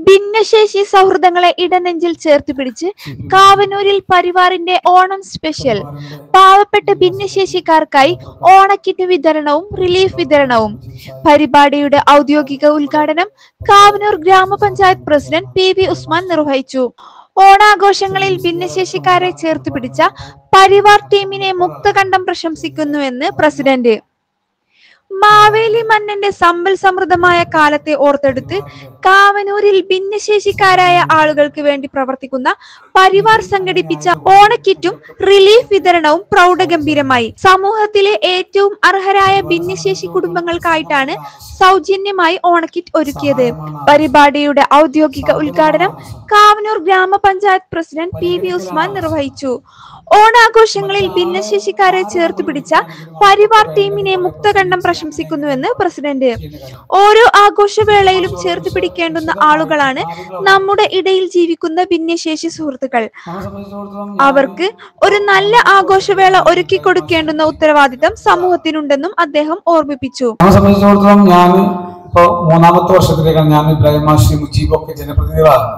ഭിന്നശേഷി സൗഹൃദങ്ങളെ ഇടനെഞ്ചിൽ ചേർത്ത് പിടിച്ച് കാവനൂരിൽ പരിവാറിന്റെ ഓണം സ്പെഷ്യൽ പാവപ്പെട്ട ഭിന്നശേഷിക്കാർക്കായി ഓണക്കിറ്റ് വിതരണവും റിലീഫ് വിതരണവും പരിപാടിയുടെ ഔദ്യോഗിക ഉദ്ഘാടനം കാവനൂർ ഗ്രാമപഞ്ചായത്ത് പ്രസിഡന്റ് പി വി ഉസ്മാൻ നിർവഹിച്ചു ഓണാഘോഷങ്ങളിൽ ഭിന്നശേഷിക്കാരെ ചേർത്ത് പിടിച്ച പരിവാർ ടീമിനെ മുക്തകണ്ഠം പ്രശംസിക്കുന്നുവെന്ന് പ്രസിഡന്റ് മാവേലി മന്നന്റെ സമ്പൽ സമൃദ്ധമായ കാലത്തെ ഓർത്തെടുത്ത് കാവനൂരിൽ ഭിന്നശേഷിക്കാരായ ആളുകൾക്ക് വേണ്ടി പ്രവർത്തിക്കുന്ന പരിവാർ സംഘടിപ്പിച്ച ഓണക്കിറ്റും റിലീഫ് വിതരണവും പ്രൗഢഗംഭീരമായി സമൂഹത്തിലെ ഏറ്റവും അർഹരായ ഭിന്നശേഷി കുടുംബങ്ങൾക്കായിട്ടാണ് സൗജന്യമായി ഓണക്കിറ്റ് ഒരുക്കിയത് പരിപാടിയുടെ ഔദ്യോഗിക ഉദ്ഘാടനം കാവനൂർ ഗ്രാമപഞ്ചായത്ത് പ്രസിഡന്റ് പി വി ഉസ്മാൻ നിർവഹിച്ചു ഓണാഘോഷങ്ങളിൽ ഭിന്നശേഷിക്കാരെ ചേർത്ത് പിടിച്ച പരിവാർ ടീമിനെ മുക്തകണ്ഠം പ്രശംസിക്കുന്നുവെന്ന് പ്രസിഡന്റ് ഓരോ ആഘോഷവേളയിലും ചേർത്ത് പിടിക്കേണ്ടുന്ന ആളുകളാണ് നമ്മുടെ ഇടയിൽ ജീവിക്കുന്ന ഭിന്നശേഷി സുഹൃത്തുക്കൾ അവർക്ക് ഒരു നല്ല ആഘോഷവേള ഒരുക്കി കൊടുക്കേണ്ടുന്ന ഉത്തരവാദിത്തം സമൂഹത്തിനുണ്ടെന്നും അദ്ദേഹം ഓർമ്മിപ്പിച്ചു നമ്മളെ സംബന്ധിച്ചിടത്തോളം ഞാൻ ഇപ്പൊ മൂന്നാമത്തെ വർഷത്തിലേക്കാണ് ഞാൻ ഇബ്രാഹിമാഷി മുജീബൊക്കെ ജനപ്രതിനിധികളാണ്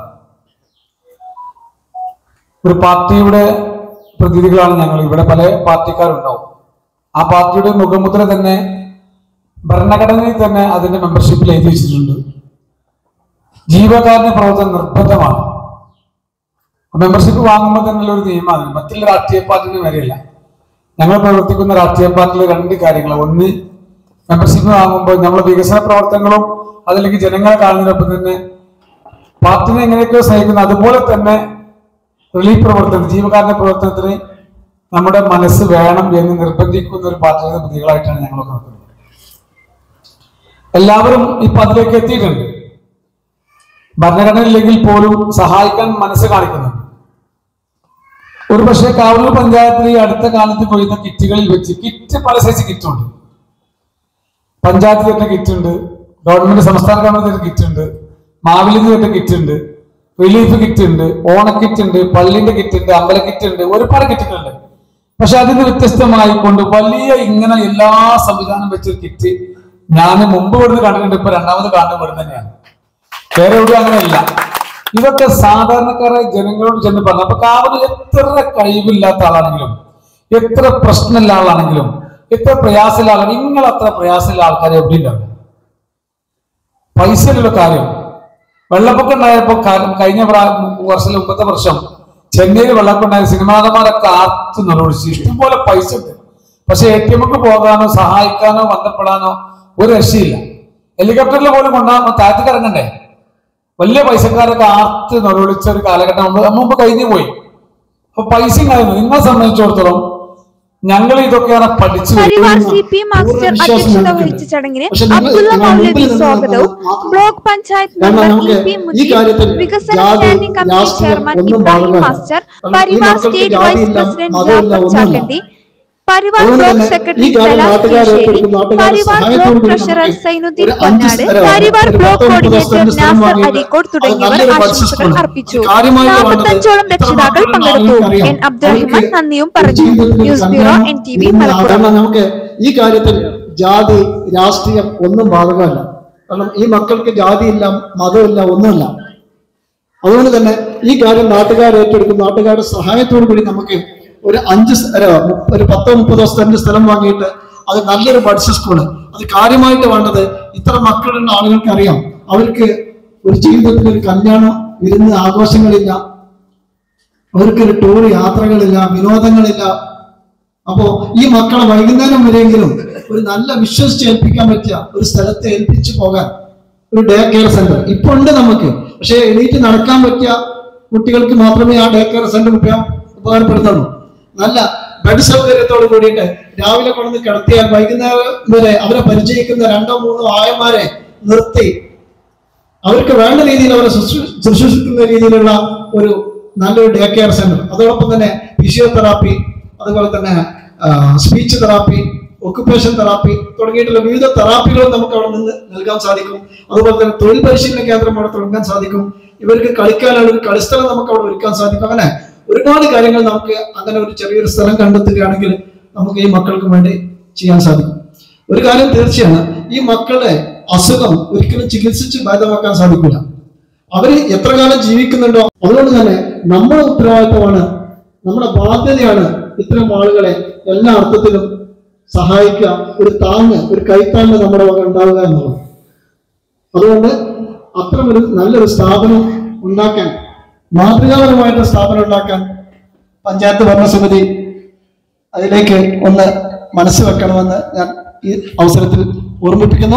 ഒരു പാർട്ടിയുടെ പ്രതിനിധികളാണ് ഞങ്ങൾ ഇവിടെ പല പാർട്ടിക്കാരുണ്ടാവും ആ പാർട്ടിയുടെ മുഖമുദ്ര തന്നെ ഭരണഘടനയിൽ തന്നെ അതിന്റെ മെമ്പർഷിപ്പിൽ എഴുതി വെച്ചിട്ടുണ്ട് ജീവകാരുണ്യ പ്രവർത്തനം നിർബന്ധമാണ് മെമ്പർഷിപ്പ് വാങ്ങുമ്പോൾ തന്നെ ഒരു നിയമമാണ് മറ്റുള്ള രാഷ്ട്രീയ പാർട്ടിന് വരെയല്ല ഞങ്ങൾ പ്രവർത്തിക്കുന്ന രാഷ്ട്രീയ പാർട്ടിയിലെ രണ്ട് കാര്യങ്ങൾ ഒന്ന് മെമ്പർഷിപ്പ് വാങ്ങുമ്പോൾ നമ്മൾ വികസന പ്രവർത്തനങ്ങളും അതല്ലെങ്കിൽ ജനങ്ങളെ കാണുന്നതിനൊപ്പം തന്നെ പാർട്ടിനെ എങ്ങനെയൊക്കെയോ സ്നേഹിക്കുന്നു അതുപോലെ തന്നെ റിലീഫ് പ്രവർത്തനം ജീവകാരുണ്യ പ്രവർത്തനത്തിന് നമ്മുടെ മനസ്സ് വേണം എന്ന് നിർബന്ധിക്കുന്ന ഒരു പാർട്ടിയുടെ പ്രതികളായിട്ടാണ് ഞങ്ങളൊക്കെ നോക്കുന്നത് എല്ലാവരും ഇപ്പൊ അതിലേക്ക് എത്തിയിട്ടുണ്ട് ഭരണഘടന ഇല്ലെങ്കിൽ പോലും സഹായിക്കാൻ മനസ്സ് കാണിക്കുന്നുണ്ട് ഒരു പക്ഷേ കാവലൂർ പഞ്ചായത്തിൽ ഈ അടുത്ത കാലത്ത് കൊയ്യുന്ന കിറ്റുകളിൽ വെച്ച് കിറ്റ് പല സൈസ് കിറ്റുണ്ട് പഞ്ചായത്തിൽ തന്നെ കിറ്റ് ഉണ്ട് ഗവൺമെന്റ് സംസ്ഥാന ഗവൺമെന്റ് കിറ്റ് ഉണ്ട് മാവിലിൽ നിന്ന് തന്നെ കിറ്റ് ഉണ്ട് റിലീഫ് കിറ്റ് ഉണ്ട് ഓണക്കിറ്റ് ഉണ്ട് പള്ളിന്റെ കിറ്റ് ഉണ്ട് അമ്പല കിറ്റ് ഉണ്ട് ഒരുപാട് കിറ്റുകളുണ്ട് പക്ഷെ അതിന് വ്യത്യസ്തമായി കൊണ്ട് വലിയ ഇങ്ങനെ എല്ലാ സംവിധാനം വെച്ചൊരു കിറ്റ് ഞാൻ മുമ്പ് ഇവിടുന്ന് കണ്ടിട്ടുണ്ട് ഇപ്പൊ രണ്ടാമത് കാണുന്നത് ഇവിടെ തന്നെയാണ് വേറെ എവിടെയും അങ്ങനെയല്ല ഇതൊക്കെ സാധാരണക്കാരായ ജനങ്ങളോട് ചെന്ന് പറഞ്ഞു അപ്പൊ കാവല് എത്ര കഴിവില്ലാത്ത ആളാണെങ്കിലും എത്ര പ്രശ്നമുള്ള ആളാണെങ്കിലും എത്ര പ്രയാസമുള്ള ആളാണ് നിങ്ങൾ അത്ര പ്രയാസമുള്ള ആൾക്കാരെ എവിടെ ഉണ്ടാവും പൈസയിലുള്ള കാര്യം വെള്ളപ്പൊക്കം ഉണ്ടായപ്പോ കാ- കഴിഞ്ഞ പ്രാ- വർഷം മുമ്പത്തെ വർഷം ചെന്നൈയിൽ വെള്ളപ്പൊക്കം ഉണ്ടായ സിനിമാതമാരൊക്കെ ആർത്ത് നിറവിച്ചു ഇഷ്ടംപോലെ പൈസ ഉണ്ട് പക്ഷെ എ ടി എമ്മക്ക് പോകാനോ സഹായിക്കാനോ ബന്ധപ്പെടാനോ ഒരു രക്ഷയില്ല ഹെലികോപ്റ്ററിൽ പോലും കൊണ്ടാകുമ്പോൾ താഴത്തേക്ക് ഇറങ്ങണ്ടേ വലിയ പൈസക്കാരൊക്കെ ആർത്ത് നിറവിളിച്ച ഒരു കാലഘട്ടം മുമ്പ് മുമ്പ് കഴിഞ്ഞു പോയി അപ്പൊ പൈസയും കഴിഞ്ഞു നിങ്ങളെ സംബന്ധിച്ചിടത്തോളം ഞങ്ങൾ ഇതൊക്കെയാണ് പഠിച്ചു പരിവാർ വരുന്നത്. സി പി മാസ്റ്റർ പൂർണ്ണ അധ്യക്ഷത വിശ്വാസം വഹിച്ച ചടങ്ങിന് പക്ഷെ നിങ്ങൾ- അബ്ദുള്ള നിങ്ങൾ മൗലവി മുമ്പിൽ നിന്ന് സ്വാഗതവും മാത്രം- ബ്ലോക്ക് പഞ്ചായത്ത് കാരണം മെമ്പർ നമുക്ക് ഇ പി ഈ മുജീബ് കാര്യത്തിൽ വികസന ജാതി, സ്റ്റാൻഡിംഗ് കമ്മിറ്റി രാഷ്ട്രീയം ചെയർമാൻ ഒന്നും ഇബ്രാഹിം ഭാഗമല്ല. മാസ്റ്റർ കാരണം ഈ പരിവാർ മക്കൾക്ക് സ്റ്റേറ്റ് ജാതിയില്ല, വൈസ് പ്രസിഡന്റ് മതമില്ല, ജാഫർ ഒന്നുമില്ല. ചാക്കണ്ടി പരിവാർ അതുകൊണ്ട് ബ്ലോക്ക് തന്നെ സെക്രട്ടറി ഈ കാര്യം സലാം നാട്ടുകാരെ കീശേരി ഏറ്റെടുക്കും, നാട്ടുകാരുടെ പരിവാർ സഹായത്തോടു ബ്ലോക്ക് കൂടി ട്രഷറർ നമുക്ക് സൈനുദ്ദീൻ ഒരു അഞ്ച് പൊന്നാട് സ്ഥലം, പരിവാർ ഒരു ബ്ലോക്ക് പത്ത് മുപ്പത് കോർഡിനേറ്റർ സ്ഥലം സ്ഥലം നാസർ വാങ്ങിയിട്ട് അരീക്കോട് അത് തുടങ്ങിയവർ നല്ലൊരു ആശംസകൾ ബഡ്ജറ്റ് അർപ്പിച്ചു ഇത് കാര്യമായിട്ട് വേണ്ടത് നാൽപ്പത്തഞ്ചോളം ഇത്ര രക്ഷിതാക്കൾ മക്കളുള്ള പങ്കെടുത്തു ആളുകൾക്കറിയാം. എൻ അബ്ദുറഹിമാൻ അവർക്ക് നന്ദിയും ഒരു പറഞ്ഞു ജീവിതത്തിൽ ന്യൂസ് ബ്യൂറോ കല്യാണം എൻ ടി വി ഇല്ല. മലപ്പുറം കാരണം നമുക്ക് ഈ കാര്യത്തിൽ ജാതി രാഷ്ട്രീയം ഒന്നും ബാധകമല്ല കാരണം ഈ മക്കൾക്ക് ജാതിയില്ല മതമില്ല ഒന്നുമില്ല അതുകൊണ്ട് തന്നെ ഈ കാര്യം നാട്ടുകാർ ഏറ്റെടുക്കും നാട്ടുകാരുടെ സഹായത്തോടു കൂടി നമുക്ക് ഒരു അഞ്ച് സ്ഥ- അല്ല, മു- ഒരു പത്തോ മുപ്പതോ സെന്റ് സ്ഥലം വാങ്ങിയിട്ട് അത് നല്ലൊരു ബഡ്സ് സ്കൂള് അത് കാര്യമായിട്ട് വേണ്ടത് ഇത്ര മക്കളുള്ള ആളുകൾക്ക് അറിയാം അവർക്ക് ഒരു ജീവിതത്തിൽ ഒരു കല്യാണം ഇരുന്ന് ആഘോഷങ്ങളില്ല അവർക്കൊരു ടൂർ യാത്രകളില്ല വിനോദങ്ങളില്ല അപ്പോ ഈ മക്കളെ വൈകുന്നേരം വരെയെങ്കിലും ഒരു നല്ല വിശ്വസിച്ച് ഏൽപ്പിക്കാൻ പറ്റിയ ഒരു സ്ഥലത്ത് ഏൽപ്പിച്ചു പോകാൻ ഒരു ഡേ കെയർ സെന്റർ ഇപ്പൊ ഉണ്ട് നമുക്ക് പക്ഷേ എണീറ്റ് നടക്കാൻ പറ്റിയ കുട്ടികൾക്ക് മാത്രമേ ആ ഡേ കെയർ സെന്റർ ഉപയോഗ ഉപകാരപ്പെടുന്നുള്ളൂ നല്ല ബെഡ് സൗകര്യത്തോട് കൂടിയിട്ട് രാവിലെ കൊണ്ടുവന്ന് കിടത്തിയാൽ വൈകുന്നേരം വരെ അവരെ പരിചയിക്കുന്ന രണ്ടോ മൂന്നോ ആയമാരെ നിർത്തി അവർക്ക് വേണ്ട രീതിയിൽ അവരെ ശുശ്രൂ- ശുശ്രൂഷിക്കുന്ന രീതിയിലുള്ള ഒരു നല്ലൊരു ഡേ കെയർ സെന്റർ അതോടൊപ്പം തന്നെ ഫിസിയോതെറാപ്പി അതുപോലെ തന്നെ സ്പീച്ച് തെറാപ്പി ഒക്കുപേഷൻ തെറാപ്പി തുടങ്ങിയിട്ടുള്ള വിവിധ തെറാപ്പികളും നമുക്ക് അവിടെ നിന്ന് നൽകാൻ സാധിക്കും അതുപോലെ തന്നെ തൊഴിൽ പരിശീലന കേന്ദ്രം അവിടെ തുടങ്ങാൻ സാധിക്കും ഇവർക്ക് കളിക്കാനുള്ള ഒരു കളിസ്ഥലം നമുക്ക് അവിടെ ഒരുക്കാൻ സാധിക്കും അങ്ങനെ ഒരുപാട് കാര്യങ്ങൾ നമുക്ക് അങ്ങനെ ഒരു ചെറിയൊരു സ്ഥലം കണ്ടെത്തുകയാണെങ്കിൽ നമുക്ക് ഈ മക്കൾക്ക് വേണ്ടി ചെയ്യാൻ സാധിക്കും ഒരു കാര്യം തീർച്ചയാണ് ഈ മക്കളുടെ അസുഖം ഒരിക്കലും ചികിത്സിച്ച് ഭേദമാക്കാൻ സാധിക്കില്ല അവര് എത്ര കാലം ജീവിക്കുന്നുണ്ടോ അതുകൊണ്ട് തന്നെ നമ്മുടെ ഉത്തരവാദിത്തമാണ് നമ്മുടെ ബാധ്യതയാണ് ഇത്തരം ആളുകളെ എല്ലാ അർത്ഥത്തിലും സഹായിക്കുക ഒരു താങ്ങ് ഒരു കൈത്താങ്ങ് നമ്മുടെ വക ഉണ്ടാവുക എന്നുള്ളത് അതുകൊണ്ട് അത്തരമൊരു നല്ലൊരു സ്ഥാപനം ഉണ്ടാക്കാൻ മാതൃകാപരമായിട്ട് സ്ഥാപനം ഉണ്ടാക്കാൻ പഞ്ചായത്ത് ഭരണസമിതി അതിലേക്ക് ഒന്ന് മനസ്സ് വെക്കണമെന്ന് ഞാൻ ഈ അവസരത്തിൽ ഓർമ്മിപ്പിക്കുന്നു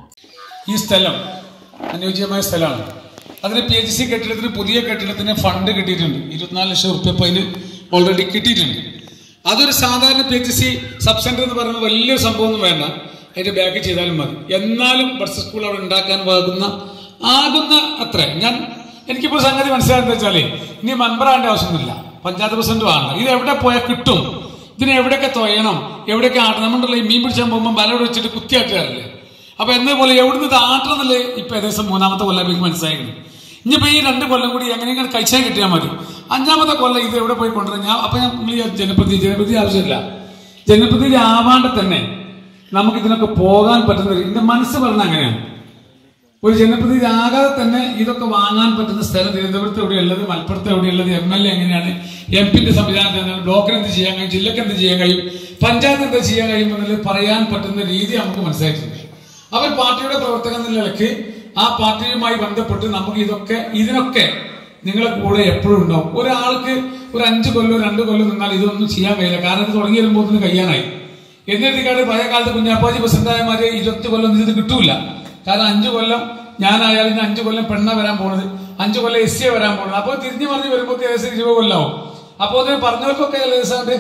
ഈ സ്ഥലം അനുയോജ്യമായ സ്ഥലമാണ് അതിന് പി എച്ച് സി കെട്ടിടത്തിന് പുതിയ കെട്ടിടത്തിന് ഫണ്ട് കിട്ടിയിട്ടുണ്ട് ഇരുപത്തിനാല് ലക്ഷം റുപ്യ ഇപ്പം അതിന് ഓൾറെഡി കിട്ടിയിട്ടുണ്ട് അതൊരു സാധാരണ P H C sub centre എന്ന് പറയുന്നത് വലിയൊരു സംഭവമൊന്നും വേണ്ട അതിന്റെ ബാക്ക് ചെയ്താലും മതി എന്നാലും ബഡ്സ് സ്കൂൾ അവിടെ ഉണ്ടാക്കാൻ പോകുന്ന ആകുന്ന അത്ര ഞാൻ എനിക്കിപ്പോൾ സംഗതി മനസ്സിലാകുന്നത് വെച്ചാലേ ഇനി മെമ്പറാകേണ്ട ആവശ്യമൊന്നുമില്ല പഞ്ചായത്ത് പ്രസിഡന്റ് വേണ്ട ഇത് എവിടെ പോയാൽ കിട്ടും ഇതിനെ എവിടെയൊക്കെ തൊയണം എവിടെയൊക്കെ ആട്ടണം നമ്മളുള്ള ഈ മീൻ പിടിച്ചാൻ പോകുമ്പോൾ ബലോട് വെച്ചിട്ട് കുത്തിയാട്ടുകാരല്ലേ അപ്പൊ എന്നപോലെ എവിടുന്ന് ഇത് ആട്ടണമെന്നല്ലേ ഇപ്പൊ ഏകദേശം മൂന്നാമത്തെ കൊല്ലം എനിക്ക് മനസ്സിലായിരുന്നു ഇനിയിപ്പോ ഈ രണ്ട് കൊല്ലം കൂടി എങ്ങനെയെങ്കിലും കഴിച്ചാൽ കിട്ടിയാൽ മതി അഞ്ചാമത്തെ കൊല്ലം ഇത് എവിടെ പോയി കൊണ്ടുവരാം ഞാൻ അപ്പൊ ഞാൻ നിങ്ങൾ ഈ ജനപ്രതി ജനപ്രതി ആവശ്യമില്ല ജനപ്രതിനിധി ആവാണ്ട് തന്നെ നമുക്ക് ഇതിനൊക്കെ പോകാൻ പറ്റുന്ന എന്റെ മനസ്സ് പറഞ്ഞ അങ്ങനെയാണ് ഒരു ജനപ്രതിനിധി ആകാതെ തന്നെ ഇതൊക്കെ വാങ്ങാൻ പറ്റുന്ന സ്ഥലം തിരുവനന്തപുരത്ത് എവിടെയുള്ളത് മലപ്പുറത്ത് എവിടെയുള്ളത് എം എൽ എ എങ്ങനെയാണ് എം പിന്റെ സംവിധാനത്തിൽ എന്താണ് ബ്ലോക്കിന് എന്ത് ചെയ്യാൻ കഴിയും ജില്ലക്ക് എന്ത് ചെയ്യാൻ കഴിയും പഞ്ചായത്ത് എന്ത് ചെയ്യാൻ കഴിയും എന്നുള്ളത് പറയാൻ പറ്റുന്ന രീതി നമുക്ക് മനസ്സിലായിട്ടുണ്ട് അവർ പാർട്ടിയുടെ പ്രവർത്തകൻ എന്ന നിലയ്ക്ക് ആ പാർട്ടിയുമായി ബന്ധപ്പെട്ട് നമുക്ക് ഇതൊക്കെ ഇതിനൊക്കെ നിങ്ങളെ കൂടെ എപ്പോഴും ഉണ്ടാവും ഒരാൾക്ക് ഒരു അഞ്ച് കൊല്ലം രണ്ട് കൊല്ലം നിന്നാൽ ഇതൊന്നും ചെയ്യാൻ കഴിയില്ല കാരണം ഇത് തുടങ്ങി വരുമ്പോൾ ഇതിന് കഴിയാനായി എന്നിട്ട് പഴയ കാലത്ത് കുഞ്ഞാപ്പാജി പ്രസിഡന്റായമാര് ഇരുപത്തി കൊല്ലം ഇത് കിട്ടൂല കാരണം അഞ്ചു കൊല്ലം ഞാനായാലും ഇനി അഞ്ചു കൊല്ലം പെണ്ണ വരാൻ പോണത് അഞ്ചു കൊല്ലം എസ് സി വരാൻ പോണത് അപ്പോൾ തിരിഞ്ഞു പറഞ്ഞ് വരുമ്പോൾ ഏകദേശം ഇരുപത് കൊല്ലാവും അപ്പോൾ അതിന് പറഞ്ഞവർക്കൊക്കെ ഏകദേശം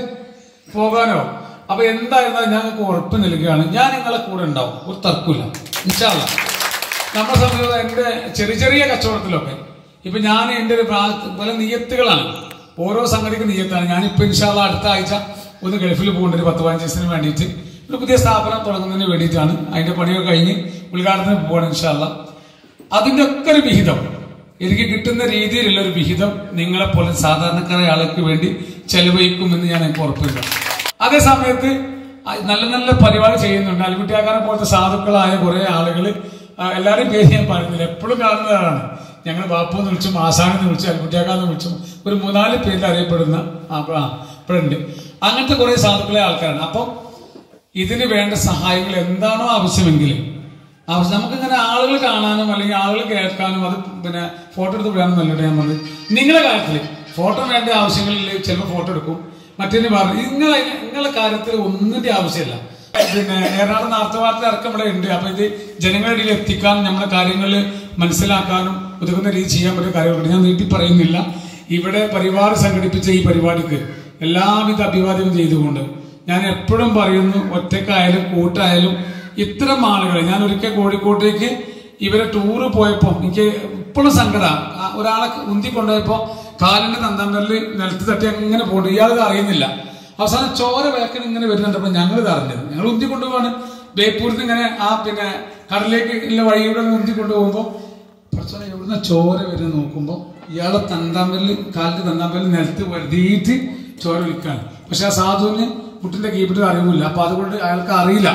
പോകാനോ അപ്പൊ എന്തായിരുന്നാലും ഞങ്ങൾക്ക് ഉറപ്പ് നൽകുകയാണ് ഞാൻ നിങ്ങളെ കൂടെ ഉണ്ടാവും ഒരു തർക്കമില്ല ഇൻഷാല്ല നമ്മുടെ സമയത്ത് എന്റെ ചെറിയ ചെറിയ കച്ചവടത്തിലൊക്കെ ഇപ്പൊ ഞാൻ എന്റെ ഒരു പ്രാ- പല നിയത്തുകളാണ് ഓരോ സംഗതിക്കും നിയത്താണ് ഞാനിപ്പോ ഇൻഷാല്ല അടുത്ത ആഴ്ച ഒന്ന് ഗൾഫിൽ പോകേണ്ട ഒരു പത്ത് പതിനഞ്ച് ദിവസത്തിന് വേണ്ടിയിട്ട് ഒരു പുതിയ സ്ഥാപനം തുടങ്ങുന്നതിന് വേണ്ടിയിട്ടാണ് അതിന്റെ പണിയൊക്കെ കഴിഞ്ഞ് ഉദ്ഘാടനത്തിന് പോകണം ഇൻഷാല്ല അതിന്റെ ഒക്കെ ഒരു വിഹിതം എനിക്ക് കിട്ടുന്ന രീതിയിലുള്ള ഒരു വിഹിതം നിങ്ങളെ പോലെ സാധാരണക്കാരായ ആൾക്ക് വേണ്ടി ചെലവഴിക്കുമെന്ന് ഞാൻ എനിക്ക് ഉറപ്പില്ല അതേ സമയത്ത് അ- നല്ല നല്ല പരിപാടി ചെയ്യുന്നുണ്ട് അൽകുട്ടിയാക്കാരെ പോലത്തെ സാധുക്കളായ കുറെ ആളുകൾ എല്ലാവരും പേര് ഞാൻ പറയുന്നില്ല എപ്പോഴും കാണുന്നതാണ് ഞങ്ങൾ ബാപ്പു എന്ന് വിളിച്ചും ആസാനെന്ന് വിളിച്ചും അൽകുട്ടിയാക്കാന്ന് വിളിച്ചും ഒരു മൂന്നാല് പേരിൽ അറിയപ്പെടുന്ന ആ, ആ, ഇപ്പോഴുണ്ട് അങ്ങനത്തെ കുറെ സാധുക്കളെ ആൾക്കാരാണ് അപ്പം ഇതിന് വേണ്ട സഹായങ്ങൾ എന്താണോ ആവശ്യമെങ്കിൽ ആവശ്യം നമുക്കിങ്ങനെ ആളുകൾ കാണാനും അല്ലെങ്കിൽ ആളുകൾ കേൾക്കാനും അത് പിന്നെ ഫോട്ടോ എടുത്ത് വിടാനും നല്ലത് ഞാൻ പറഞ്ഞത് നിങ്ങളുടെ കാര്യത്തിൽ ഫോട്ടോ വേണ്ട ആവശ്യങ്ങളിൽ ചിലപ്പോൾ ഫോട്ടോ എടുക്കും മറ്റേ പറഞ്ഞു നിങ്ങളെ നിങ്ങളുടെ കാര്യത്തിൽ ഒന്നിന്റെ ആവശ്യമില്ല പിന്നെ എറണാകുളം നാർത്ത വാർത്ത ഇറക്കം ഇവിടെ ഉണ്ട് അപ്പൊ ഇത് ജനങ്ങളുടെ ഇടയിൽ എത്തിക്കാനും നമ്മുടെ കാര്യങ്ങൾ മനസ്സിലാക്കാനും ഉതകുന്ന രീതി ചെയ്യാൻ പറ്റിയ കാര്യങ്ങളുണ്ട് ഞാൻ നീട്ടി പറയുന്നില്ല ഇവിടെ പരിവാർ സംഘടിപ്പിച്ച ഈ പരിപാടിക്ക് എല്ലാവിധ അഭിവാദ്യം ചെയ്തുകൊണ്ട് ഞാൻ എപ്പോഴും പറയുന്നു ഒറ്റക്കായാലും കൂട്ടായാലും ഇത്തരം ആളുകൾ ഞാൻ ഒരിക്കൽ കോഴിക്കോട്ടേക്ക് ഇവരെ ടൂറ് പോയപ്പോ എനിക്ക് ഇപ്പോഴും സങ്കട ഒരാളെ ഉന്തി കൊണ്ടുപോയപ്പോ കാലിന്റെ തന്തമ്പലിൽ നിലത്ത് തട്ടി അങ്ങനെ പോകുന്നു ഇയാളിത് അറിയുന്നില്ല അവസാനം ചോര വേക്കൻ ഇങ്ങനെ വരുന്നുണ്ടപ്പോൾ ഞങ്ങൾ ഇത് അറിഞ്ഞത് ഞങ്ങൾ ഉന്തി കൊണ്ടുപോവാണ് ബേപ്പൂരിൽ ഇങ്ങനെ ആ പിന്നെ കടലിലേക്ക് ഉള്ള വഴിയുടെ ഉന്തി കൊണ്ടുപോകുമ്പോൾ കുറച്ചോടെ എവിടുന്ന ചോര വരുന്ന നോക്കുമ്പോൾ ഇയാളെ തന്താമ്പലിൽ കാലിന്റെ തന്താമ്പലിൽ നിലത്ത് വരുതിയിട്ട് ചോര വിൽക്കാണ് പക്ഷെ ആ സാധുവിന് മുട്ടിന്റെ കീപ്പിട്ട് അറിയില്ല അപ്പൊ അതുകൊണ്ട് അയാൾക്ക് അറിയില്ല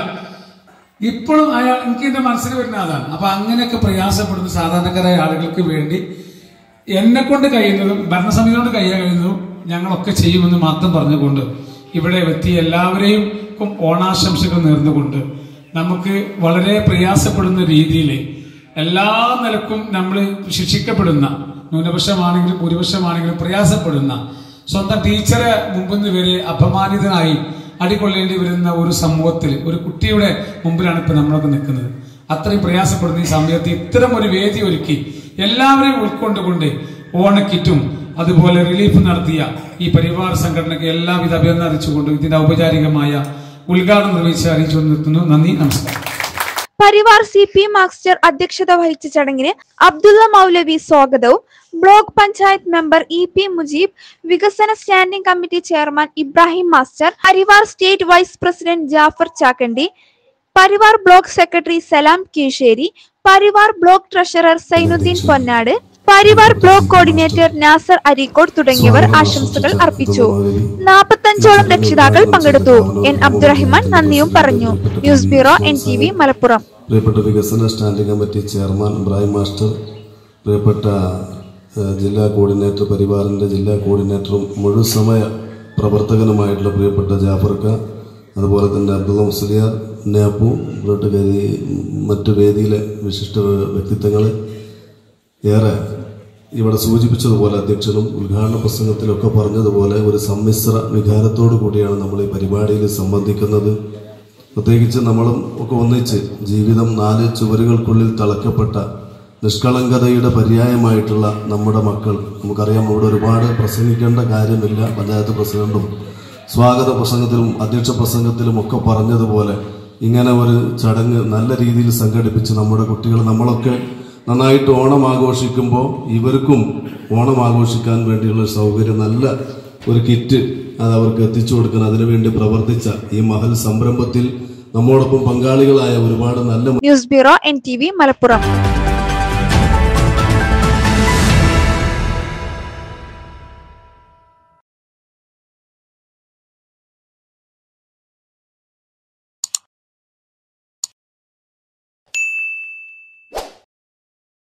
ഇപ്പോഴും അയാൾ എനിക്ക് എന്റെ മനസ്സിൽ വരുന്ന അതാണ് അപ്പൊ അങ്ങനെയൊക്കെ പ്രയാസപ്പെടുന്ന സാധാരണക്കാരായ ആളുകൾക്ക് വേണ്ടി എന്നെ കൊണ്ട് കഴിയുന്നതും ഭരണസമിതി കൊണ്ട് കഴിയാൻ കഴിയുന്നതും ഞങ്ങളൊക്കെ ചെയ്യുമെന്ന് മാത്രം പറഞ്ഞുകൊണ്ട് ഇവിടെ എത്തിയ എല്ലാവരെയും ഓണാശംസകൾ നേർന്നുകൊണ്ട് നമുക്ക് വളരെ പ്രയാസപ്പെടുന്ന രീതിയിൽ എല്ലാ നിലക്കും നമ്മൾ ശിക്ഷിക്കപ്പെടുന്ന ന്യൂനപക്ഷമാണെങ്കിലും ഭൂരിപക്ഷമാണെങ്കിലും പ്രയാസപ്പെടുന്ന സ്വന്തം ടീച്ചറെ മുമ്പിൽ നിന്ന് വരെ അപമാനിതനായി അടികൊള്ളേണ്ടി വരുന്ന ഒരു സമൂഹത്തിൽ ഒരു കുട്ടിയുടെ മുമ്പിലാണ് ഇപ്പൊ നമ്മളൊക്കെ നിൽക്കുന്നത് അത്രയും പ്രയാസപ്പെടുന്ന ഈ സമയത്ത് ഇത്തരം ഒരു വേദി ഒരുക്കി എല്ലാവരെയും ഉൾക്കൊണ്ടുകൊണ്ട് ഓണക്കിറ്റും അതുപോലെ റിലീഫ് നടത്തിയ ഈ പരിവാർ സംഘടനയ്ക്ക് എല്ലാവിധ അഭിനന്ദനം അറിയിച്ചുകൊണ്ട് ഇതിന്റെ ഔപചാരികമായ ഉദ്ഘാടനം നിർവഹിച്ച് അറിയിച്ചു നിർത്തുന്നു നന്ദി നമസ്കാരം പരിവാർ സി പി മാസ്റ്റർ അധ്യക്ഷത വഹിച്ച ചടങ്ങിന് അബ്ദുള്ള മൗലവി സ്വാഗതവും block panchayat member E P Mujeeb വികസന standing committee chairman Ibrahim master Parivar state vice president Jafar Chakkandi Parivar block secretary Salam Keezhissery Parivar block treasurer Zainuddin Ponnad Parivar block coordinator Nasar Areekode തുടങ്ങിയവർ ആശംസകൾ അർപ്പിച്ചു നാൽപ്പത്തഞ്ചോളം രക്ഷിതാക്കൾ പങ്കെടുത്തു എൻ അബ്ദുറഹിമാൻ നന്ദിയും പറഞ്ഞു news bureau N T V Malappuram പ്രിയപ്പെട്ട വികസന standing committee chairman Ibrahim master പ്രിയപ്പെട്ട ഏഹ്, ജില്ലാ കോർഡിനേറ്റർ പരിവാറിൻ്റെ ജില്ലാ കോർഡിനേറ്ററും മുഴുവൻ സമയ പ്രവർത്തകനുമായിട്ടുള്ള പ്രിയപ്പെട്ട ജാഫർക്ക അതുപോലെ തന്നെ അബ്ദുള്ള മുസ്ലിയാർ നാപ്പു ഇവരുടെ വേദി മറ്റു വേദിയിലെ വിശിഷ്ട വ്യക്തിത്വങ്ങൾ ഏറെ ഇവിടെ സൂചിപ്പിച്ചതുപോലെ അധ്യക്ഷനും ഉദ്ഘാടന പ്രസംഗത്തിലൊക്കെ പറഞ്ഞതുപോലെ ഒരു സമ്മിശ്ര വികാരത്തോടു കൂടിയാണ് നമ്മൾ ഈ പരിപാടിയിൽ സംബന്ധിക്കുന്നത് പ്രത്യേകിച്ച് നമ്മളും ഒക്കെ ഒന്നിച്ച് ജീവിതം നാല് ചുവരുകൾക്കുള്ളിൽ തളക്കപ്പെട്ട നിഷ്കളങ്കതയുടെ പര്യായമായിട്ടുള്ള നമ്മുടെ മക്കൾ നമുക്കറിയാം ഇവിടെ ഒരുപാട് പ്രസംഗിക്കേണ്ട കാര്യമില്ല പഞ്ചായത്ത് പ്രസിഡന്റും സ്വാഗത പ്രസംഗത്തിലും അധ്യക്ഷ പ്രസംഗത്തിലും ഒക്കെ പറഞ്ഞതുപോലെ ഇങ്ങനെ ഒരു ചടങ്ങ് നല്ല രീതിയിൽ സംഘടിപ്പിച്ച് നമ്മുടെ കുട്ടികൾ നമ്മളൊക്കെ നന്നായിട്ട് ഓണം ആഘോഷിക്കുമ്പോൾ ഇവർക്കും ഓണം ആഘോഷിക്കാൻ വേണ്ടിയുള്ള ഒരു സൗകര്യം നല്ല ഒരു കിറ്റ് അത് അവർക്ക് എത്തിച്ചു കൊടുക്കാൻ അതിനുവേണ്ടി പ്രവർത്തിച്ച ഈ മഹൽ സംരംഭത്തിൽ നമ്മോടൊപ്പം പങ്കാളികളായ ഒരുപാട് നല്ല news bureau N T V Malappuram